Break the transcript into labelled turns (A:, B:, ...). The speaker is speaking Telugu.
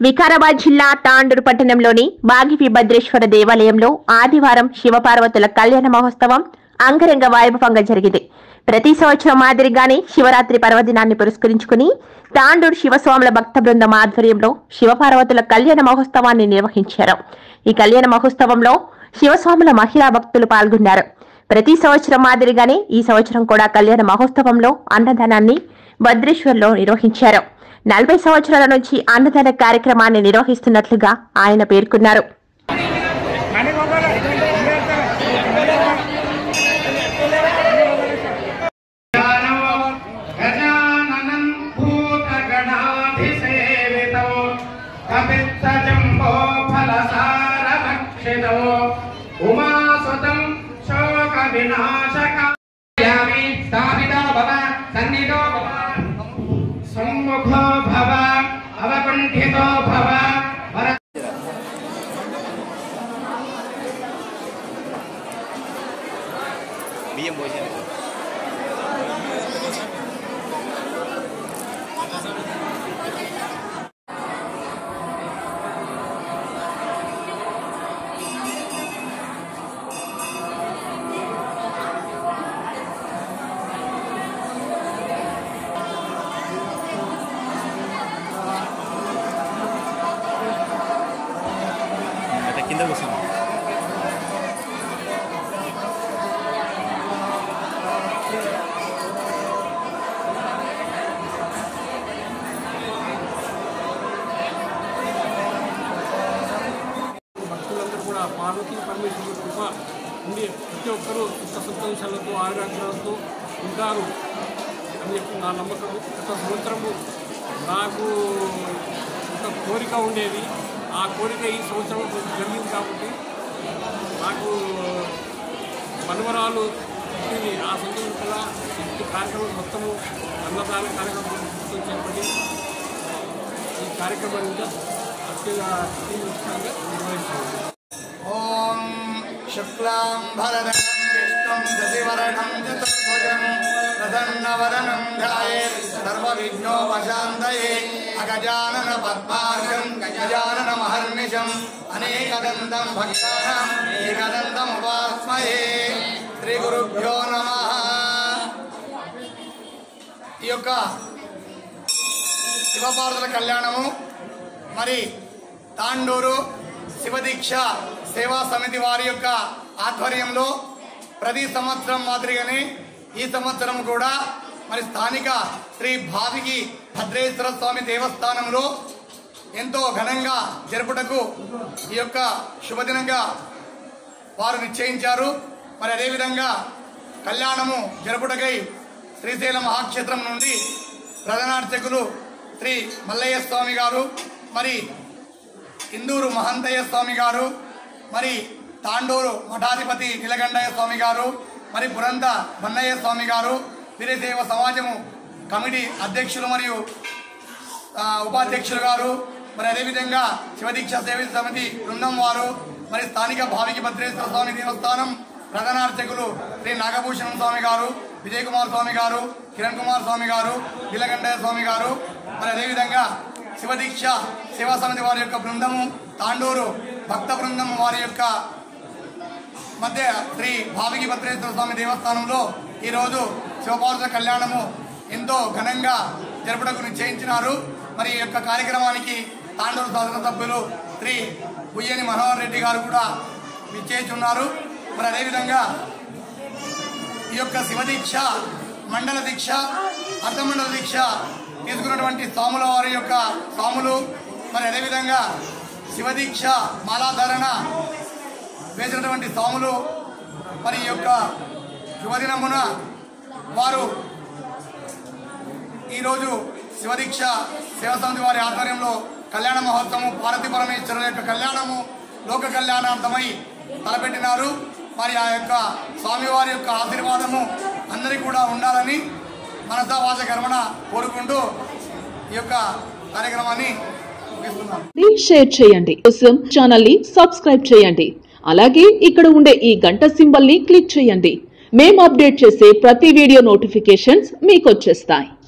A: వికారాబాద్ జిల్లా తాండూరు పట్టణంలోని బాగివి భద్రేశ్వర దేవాలయంలో ఆదివారం శివపార్వతుల కళ్యాణ మహోత్సవం అంగరంగ వైభవంగా జరిగింది ప్రతి సంవత్సరం మాదిరిగానే శివరాత్రి పర్వదినాన్ని పురస్కరించుకుని తాండూరు శివస్వాముల భక్త బృందం ఆధ్వర్యంలో శివపార్వతుల కళ్యాణ మహోత్సవాన్ని నిర్వహించారు ఈ కళ్యాణ మహోత్సవంలో శివస్వాముల మహిళా భక్తులు పాల్గొన్నారు ప్రతి సంవత్సరం మాదిరిగానే ఈ సంవత్సరం కూడా కళ్యాణ మహోత్సవంలో అన్నదానాన్ని భద్రేశ్వర్లో నిర్వహించారు నలభై సంవత్సరాల నుంచి అన్నదాన కార్యక్రమాన్ని నిర్వహిస్తున్నట్లుగా ఆయన పేర్కొన్నారు
B: गजाननं भूतगणाधिसेवितौ कपित्तजम्बो फलसारभक्षितौ उमासुतं शोकविनाशकायामि स्थापितो भव सन्निधो भव सम्मुखो भव अवकुण्ठितो भव वर
C: బియ్యం పోసాను అయితే కింద కూర్చున్నాం
D: భక్తులందరూ కూడా పార్వతీ పరమేశ్వరుడు కృప ఉండి ప్రతి ఒక్కరూ సుఖ సంతోషాలతో ఆరోగ్యాలతో ఉంటారు అని చెప్పి నా నమ్మకం గత సంవత్సరము నాకు ఒక కోరిక ఉండేది ఆ కోరిక ఈ సంవత్సరం జరిగింది కాబట్టి నాకు మనవరాలు పుట్టింది ఆ సందర్భం కల్లా ఈ కార్యక్రమం మొత్తము అన్నదాన కార్యక్రమం చేపట్టి ఈ కార్యక్రమాన్ని ఇంకా అత్యంత అత్యుత్సాహంగా నిర్వహిస్తున్నాను
B: ॐ शुक्लां भरदं विष्णुं शशिवर्णं चतुर्भुजं प्रसन्नवदनं ध्यायेत् सर्वविघ्नोपशान्तये अगजानन पद्मार्गं गजाननमहर्निशम् अनेकदन्तं भक्तानाम् एकदन्तमुपास्महे श्रीगुरुभ्यो नमः ఈ యొక్క శివపార్వతుల కళ్యాణము మరి తాండూరు శివదీక్ష సేవా సమితి వారి యొక్క ఆధ్వర్యంలో ప్రతి సంవత్సరం మాదిరిగానే ఈ సంవత్సరం కూడా మరి స్థానిక శ్రీ భావికి భద్రేశ్వర స్వామి దేవస్థానంలో ఎంతో ఘనంగా జరుపుటకు ఈ యొక్క శుభదినంగా వారు నిశ్చయించారు మరి అదేవిధంగా కళ్యాణము జరుపుటకై శ్రీశైలం మహాక్షేత్రం నుండి ప్రధానార్చకులు శ్రీ మల్లయ్య స్వామి గారు మరి ఇందూరు మహంతయ్య స్వామి గారు మరి తాండూరు మఠాధిపతి నిలగండయ్య స్వామి గారు మరి పురంత బన్నయ్య స్వామి గారు వీరసేవ సమాజము కమిటీ అధ్యక్షులు మరియు ఆ, ఉపాధ్యక్షులు గారు మరి అదేవిధంగా శివదీక్ష సేవ సమితి బృందం వారు మరి స్థానిక భావికి భద్రేశ్వర స్వామి దేవస్థానం ప్రధానార్చకులు శ్రీ నాగభూషణం స్వామి గారు విజయ్ కుమార్ స్వామి గారు కిరణ్ కుమార్ స్వామి గారు నీలకంఠయ్య స్వామి గారు మరి అదేవిధంగా శివదీక్ష సేవా సమితి వారి యొక్క బృందము తాండూరు భక్త బృందం వారి యొక్క మధ్య శ్రీ భావికి భద్రేశ్వర స్వామి దేవస్థానంలో ఈరోజు శివపార్వతుల కళ్యాణము ఎంతో ఘనంగా జరుపుటకు నిశ్చయించినారు మరి ఈ యొక్క కార్యక్రమానికి తాండూరు శాసనసభ్యులు శ్రీ బుయ్యని మనోహర్ రెడ్డి గారు కూడా విచ్చేస్తున్నారు మరి అదేవిధంగా ఈ యొక్క శివదీక్ష మండల దీక్ష అర్ధమండల దీక్ష తీసుకున్నటువంటి స్వాముల వారి యొక్క స్వాములు మరి అదేవిధంగా శివదీక్ష మాలాధారణ వేసినటువంటి స్వాములు మరి ఈ యొక్క శుభదినమున వారు ఈరోజు శివదీక్ష శివసమితి వారి ఆధ్వర్యంలో కళ్యాణ మహోత్సవం పార్వతీ పరమేశ్వరుల యొక్క కళ్యాణము లోక కళ్యాణార్థమై తలపెట్టినారు మరి ఆ యొక్క స్వామివారి యొక్క ఆశీర్వాదము అందరికీ కూడా ఉండాలని మనసా వాచ కర్మణ కోరుకుంటూ ఈ యొక్క కార్యక్రమాన్ని ముగిస్తున్నాను
E: ప్లీజ్ షేర్ చేయండి కోసం ఛానల్ ని సబ్స్క్రైబ్ చేయండి అలాగే ఇక్కడ ఉండే ఈ గంట సింబల్ ని క్లిక్ చేయండి మేము అప్డేట్ చేసే ప్రతి వీడియో నోటిఫికేషన్స్ మీకు వచ్చేస్తాయి